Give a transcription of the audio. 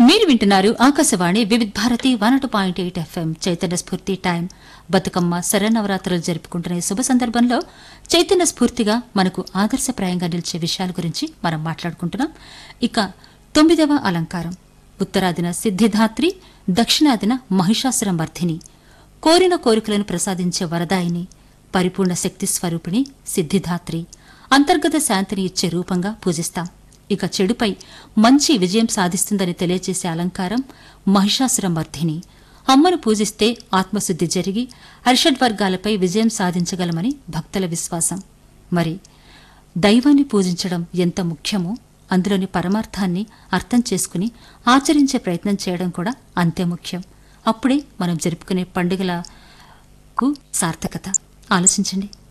మీరు వింటున్నారు Akashvani Vividh Bharati one two point eight FM చైతన్య స్ఫూర్తి టైం బతుకమ్మ శరన్నవరాత్రులు జరుపుకుంటున్న ఈ శుభ సందర్భంలో చైతన్య స్ఫూర్తిగా మనకు ఆదర్శప్రాయంగా నిలిచే విషయాల గురించి మనం మాట్లాడుకుంటున్నాం ఇక తొమ్మిదవ అలంకారం ఉత్తరాదిన సిద్ధిదాత్రి దక్షిణాదిన మహిషాసుర మర్ధిని కోరిన కోరికలను ప్రసాదించే వరదాయిని పరిపూర్ణ శక్తి స్వరూపిణి సిద్ధిదాత్రి అంతర్గత శాంతిని ఇచ్చే రూపంగా పూజిస్తాం ఇక చెడుపై మంచి విజయం సాధిస్తుందని తెలియజేసే అలంకారం మహిషాసుర మర్ధిని అమ్మను పూజిస్తే ఆత్మశుద్ధి జరిగి అరిషడ్ వర్గాలపై విజయం సాధించగలమని భక్తుల విశ్వాసం మరి దైవాన్ని పూజించడం ఎంత ముఖ్యమో అందులోని పరమార్థాన్ని అర్థం చేసుకుని ఆచరించే ప్రయత్నం చేయడం కూడా అంతే ముఖ్యం అప్పుడే మనం జరుపుకునే పండుగలకు సార్థకత ఆలోచించండి